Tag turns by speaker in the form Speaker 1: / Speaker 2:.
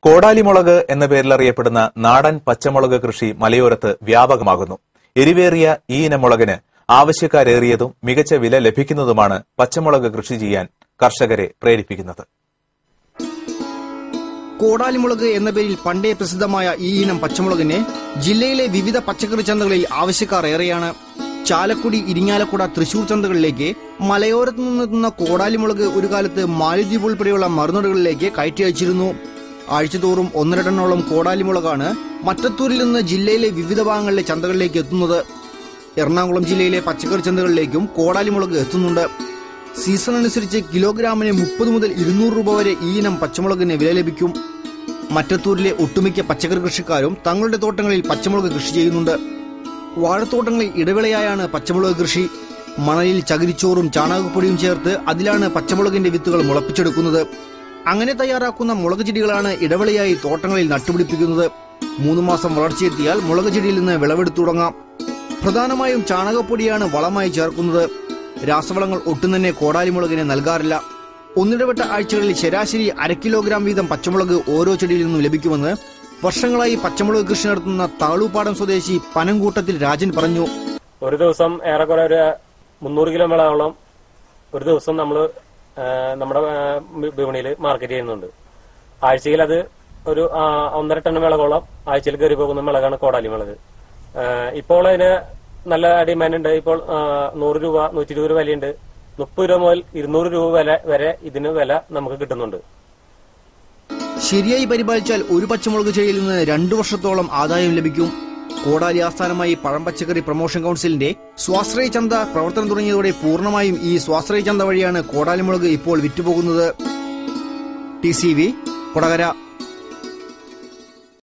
Speaker 1: കോടാലിമുളക് എന്ന പേരിലറിയപ്പെടുന്ന നാടൻ പച്ചമുളക് കൃഷി മലയോരത്ത് വ്യാപകമാകുന്നു എരിവേറിയ ഈ ഇനം മുളകിന് ആവശ്യക്കാരേറിയതും മികച്ച വില ലഭിക്കുന്നതുമാണ് പച്ചമുളക് കൃഷി ചെയ്യാൻ കർഷകരെ പ്രേരിപ്പിക്കുന്നത്
Speaker 2: കോടാലിമുളക് എന്ന പേരിൽ പണ്ടേ പ്രസിദ്ധമായ ഈ ഇനം പച്ചമുളകിന് ജില്ലയിലെ വിവിധ പച്ചക്കറി ചന്തകളിൽ ആവശ്യക്കാർ ഏറെയാണ് ചാലക്കുടി ഇരിങ്ങാലക്കുട തൃശൂർ ചന്തകളിലേക്ക് മലയോരത്ത് നിന്നെത്തുന്ന കോടാലിമുളക് ഒരു കാലത്ത് മാലിദ്വീപ് ഉൾപ്പെടെയുള്ള മറുനാടുകളിലേക്ക് കയറ്റി അയച്ചിരുന്നു ആഴ്ചതോറും ഒന്നരടണ്ണോളം കോടാലിമുളകാണ് മറ്റത്തൂരിൽ നിന്ന് ജില്ലയിലെ വിവിധ ഭാഗങ്ങളിലെ ചന്തകളിലേക്ക് എത്തുന്നത് എറണാകുളം ജില്ലയിലെ പച്ചക്കറി ചന്തകളിലേക്കും കോടാലിമുളക് എത്തുന്നുണ്ട് സീസൺ അനുസരിച്ച് കിലോഗ്രാമിന് മുപ്പത് മുതൽ ഇരുന്നൂറ് രൂപ വരെ ഈ ഇനം പച്ചമുളകിന് വില ലഭിക്കും മറ്റത്തൂരിലെ ഒട്ടുമിക്ക പച്ചക്കറി കൃഷിക്കാരും തങ്ങളുടെ തോട്ടങ്ങളിൽ പച്ചമുളക് കൃഷി ചെയ്യുന്നുണ്ട് വാഴത്തോട്ടങ്ങളിൽ ഇടവിളയായാണ് പച്ചമുളക് കൃഷി മണലിൽ ചകിരിച്ചോറും ചാണകപ്പൊടിയും ചേർത്ത് അതിലാണ് പച്ചമുളകിന്റെ വിത്തുകൾ മുളപ്പിച്ചെടുക്കുന്നത് അങ്ങനെ തയ്യാറാക്കുന്ന മുളക് ചെടികളാണ് ഇടവിളയായി തോട്ടങ്ങളിൽ നട്ടുപിടിപ്പിക്കുന്നത് മൂന്ന് മാസം വളർച്ചയെത്തിയാൽ മുളക് ചെടിയിൽ നിന്ന് വിളവെടുത്തു തുടങ്ങാം പ്രധാനമായും ചാണകപ്പൊടിയാണ് വളമായി ചേർക്കുന്നത് രാസവളങ്ങൾ ഒട്ടും തന്നെ കോടാലിമുളകിന് നൽകാറില്ല ഒന്നിടവിട്ട ആഴ്ചകളിൽ ശരാശരി അര കിലോഗ്രാം വീതം പച്ചമുളക് ഓരോ ചെടിയിൽ നിന്നും ലഭിക്കുമെന്ന് വർഷങ്ങളായി പച്ചമുളക് കൃഷി നടത്തുന്ന താളൂപ്പാടം സ്വദേശി പനങ്കൂട്ടത്തിൽ രാജൻ പറഞ്ഞു
Speaker 3: ഒരു ദിവസം ഏറെക്കുറെ ഒരു മുന്നൂറ് കിലോ വിളവോളം ഒരു ദിവസം നമ്മൾ നമ്മുടെ വിപണിയിൽ മാർക്കറ്റ് ചെയ്യുന്നുണ്ട് ആഴ്ചയിൽ അത് ഒരു ആ, ഒന്നര ടൺ വിളകോളം ആഴ്ചയിൽ കയറി പോകുന്ന വിളകാണ് കോടാലി വിളക് ആ, ഇപ്പോൾ അതിന് നല്ല ഡിമാൻഡ് ഉണ്ട് ഇപ്പോൾ ആ, നൂറ് രൂപ നൂറ്റി ഇരുപത് രൂപ വിലയുണ്ട് മുപ്പത് രൂപ മുതൽ ഇരുന്നൂറ് രൂപ വില വരെ ഇതിന് വില നമുക്ക് കിട്ടുന്നുണ്ട്
Speaker 2: ശരിയായി പരിപാലിച്ചാൽ ഒരു പച്ചമുളക് ചെടിയിൽ നിന്ന് രണ്ടു വർഷത്തോളം ആദായം ലഭിക്കും കോടാലി ആസ്ഥാനമായി പഴം പച്ചക്കറി പ്രൊമോഷൻ കൌൺസിലിന്റെ സ്വാശ്രയ ചന്ത പ്രവർത്തനം തുടങ്ങിയതോടെ പൂർണ്ണമായും ഈ സ്വാശ്രയ ചന്ത വഴിയാണ് കോടാലിമുളക് ഇപ്പോൾ വിറ്റുപോകുന്നത് ടി സി വി കൊടകര